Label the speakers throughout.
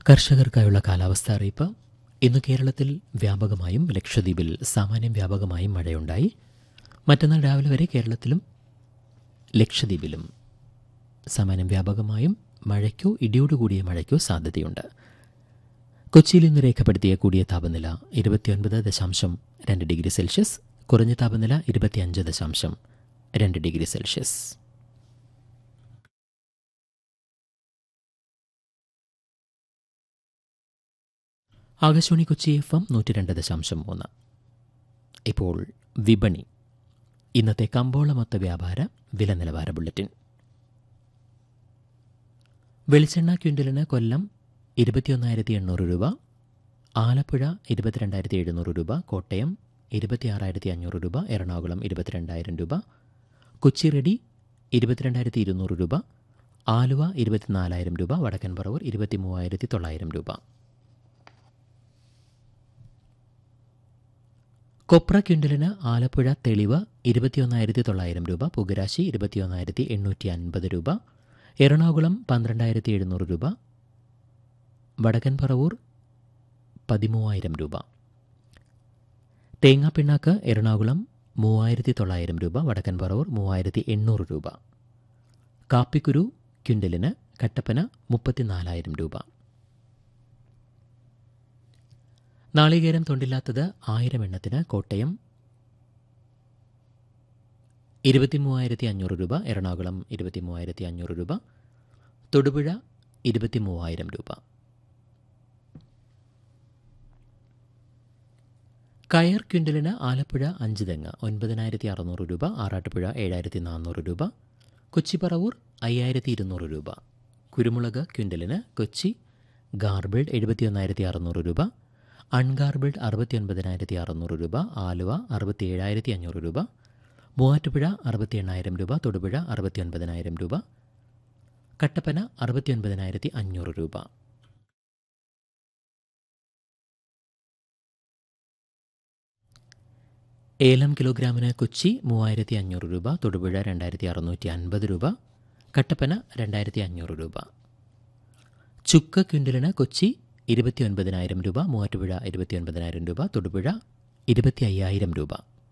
Speaker 1: കർഷകർക്കായുള്ള കാലാവസ്ഥ അറിയിപ്പ് ഇന്ന് കേരളത്തിൽ വ്യാപകമായും ലക്ഷദ്വീപിൽ സാമാന്യം വ്യാപകമായും മഴയുണ്ടായി മറ്റന്നാൾ രാവിലെ വരെ കേരളത്തിലും ലക്ഷദ്വീപിലും സാമാന്യം വ്യാപകമായും മഴയ്ക്കോ ഇടിയോടുകൂടിയ മഴയ്ക്കോ സാധ്യതയുണ്ട് കൊച്ചിയിൽ ഇന്ന് രേഖപ്പെടുത്തിയ കൂടിയ താപനില ഇരുപത്തിയൊൻപത് ദശാംശം രണ്ട് ഡിഗ്രി സെൽഷ്യസ് കുറഞ്ഞ താപനില ഇരുപത്തിയഞ്ച് ദശാംശം രണ്ട് degree Celsius Akashvani Kochi FM എം നൂറ്റി രണ്ട് ദശാംശം മൂന്ന് ഇപ്പോൾ വിപണി ഇന്നത്തെ കമ്പോളമൊത്ത വ്യാപാര വില നിലവാര ബുള്ളറ്റിൻ വെളിച്ചെണ്ണ ക്വിൻ്റലിന് കൊല്ലം ഇരുപത്തിയൊന്നായിരത്തി എണ്ണൂറ് രൂപ ആലപ്പുഴ ഇരുപത്തിരണ്ടായിരത്തി എഴുന്നൂറ് രൂപ കോട്ടയം ഇരുപത്തിയാറായിരത്തി അഞ്ഞൂറ് രൂപ എറണാകുളം ഇരുപത്തിരണ്ടായിരം രൂപ കൊച്ചി റെഡി ഇരുപത്തിരണ്ടായിരത്തി ഇരുന്നൂറ് രൂപ ആലുവ ഇരുപത്തിനാലായിരം രൂപ വടക്കൻ പറവൂർ ഇരുപത്തി മൂവായിരത്തി തൊള്ളായിരം രൂപ കൊപ്ര ക്വിൻ്റലിന് ആലപ്പുഴ തെളിവ് ഇരുപത്തിയൊന്നായിരത്തി തൊള്ളായിരം രൂപ പുകരാശി ഇരുപത്തിയൊന്നായിരത്തി എണ്ണൂറ്റി അൻപത് രൂപ എറണാകുളം പന്ത്രണ്ടായിരത്തി എഴുന്നൂറ് രൂപ വടക്കൻ പറവൂർ പതിമൂവായിരം രൂപ തേങ്ങാപ്പിണ്ണാക്ക് എറണാകുളം മൂവായിരത്തി തൊള്ളായിരം രൂപ വടക്കൻ പറവൂർ മൂവായിരത്തി എണ്ണൂറ് രൂപ കാപ്പിക്കുരു ക്വിൻ്റലിന് കട്ടപ്പന മുപ്പത്തിനാലായിരം രൂപ നാളികേരം തൊണ്ടില്ലാത്തത് ആയിരം എണ്ണത്തിന് കോട്ടയം ഇരുപത്തി മൂവായിരത്തി അഞ്ഞൂറ് രൂപ എറണാകുളം ഇരുപത്തി മൂവായിരത്തി അഞ്ഞൂറ് രൂപ തൊടുപുഴ ഇരുപത്തി മൂവായിരം രൂപ കയർ ക്വിൻ്റലിന് ആലപ്പുഴ അഞ്ച് തെങ്ങ് ഒൻപതിനായിരത്തി അറുന്നൂറ് രൂപ ആറാട്ടുപുഴ ഏഴായിരത്തി നാനൂറ് രൂപ കൊച്ചിപ്പറവൂർ അയ്യായിരത്തി ഇരുന്നൂറ് രൂപ കുരുമുളക് ക്വിൻ്റലിന് കൊച്ചി ഗാർബിൾഡ് എഴുപത്തിയൊന്നായിരത്തി അറുന്നൂറ് രൂപ അൺഗാർബിൾഡ് അറുപത്തിയൊൻപതിനായിരത്തി അറുന്നൂറ് രൂപ ആലുവ അറുപത്തി ഏഴായിരത്തി അഞ്ഞൂറ് രൂപ മൂവാറ്റുപുഴ അറുപത്തി എണ്ണായിരം രൂപ തൊടുപുഴ അറുപത്തിയൊൻപതിനായിരം രൂപ കട്ടപ്പന അറുപത്തിയൊൻപതിനായിരത്തി അഞ്ഞൂറ് രൂപ ഏലം കിലോഗ്രാമിന് കൊച്ചി മൂവായിരത്തി അഞ്ഞൂറ് രൂപ തൊടുപുഴ രണ്ടായിരത്തി അറുന്നൂറ്റി അൻപത് രൂപ കട്ടപ്പന രണ്ടായിരത്തി അഞ്ഞൂറ് രൂപ ചുക്ക് ക്വിൻ്റലിന് കൊച്ചി ഇരുപത്തി ഒൻപതിനായിരം രൂപ മൂവാറ്റുപുഴ ഇരുപത്തി ഒൻപതിനായിരം രൂപ തൊടുപുഴ ഇരുപത്തി അയ്യായിരം രൂപ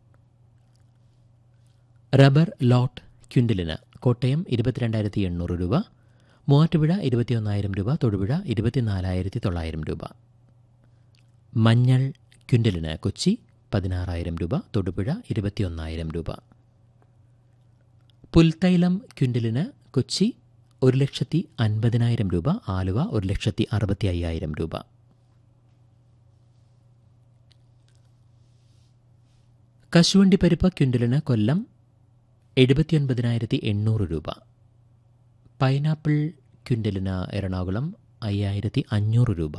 Speaker 1: റബ്ബർ ലോട്ട് ക്വിൻ്റലിന് കോട്ടയം ഇരുപത്തിരണ്ടായിരത്തി എണ്ണൂറ് രൂപ മൂവാറ്റുപുഴ ഇരുപത്തിയൊന്നായിരം രൂപ തൊടുപുഴ ഇരുപത്തിനാലായിരത്തി തൊള്ളായിരം രൂപ മഞ്ഞൾ ക്വിൻ്റലിന് കൊച്ചി പതിനാറായിരം രൂപ തൊടുപുഴ ഇരുപത്തിയൊന്നായിരം രൂപ പുൽത്തൈലം ക്വിൻ്റലിന് കൊച്ചി ഒരു ലക്ഷത്തി അൻപതിനായിരം രൂപ ആലുവ ഒരു ലക്ഷത്തി അറുപത്തി അയ്യായിരം രൂപ കശുവണ്ടി പരിപ്പ് ക്വിൻ്റലിന് കൊല്ലം എഴുപത്തിയൊൻപതിനായിരത്തി എണ്ണൂറ് രൂപ പൈനാപ്പിൾ ക്വിൻ്റലിന് എറണാകുളം അയ്യായിരത്തി അഞ്ഞൂറ് രൂപ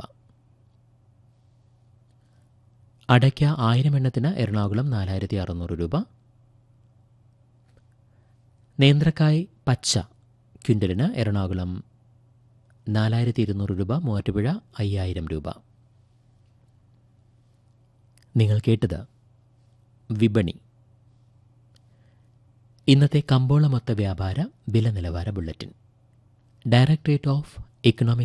Speaker 1: അടയ്ക്ക ആയിരം എണ്ണത്തിന് എറണാകുളം നാലായിരത്തി അറുന്നൂറ് രൂപ നേന്ത്രക്കായ് പച്ച ക്വിൻ്റലിന് എറണാകുളം നാലായിരത്തി ഇരുന്നൂറ് രൂപ മൂവാറ്റുപുഴ അയ്യായിരം രൂപ നിങ്ങൾ കേട്ടത് വിപണി ഇന്നത്തെ കമ്പോളമൊത്ത വ്യാപാര വില നിലവാര ബുള്ളറ്റിൻ ഡയറക്ടറേറ്റ് ഓഫ് എക്കണോമിക്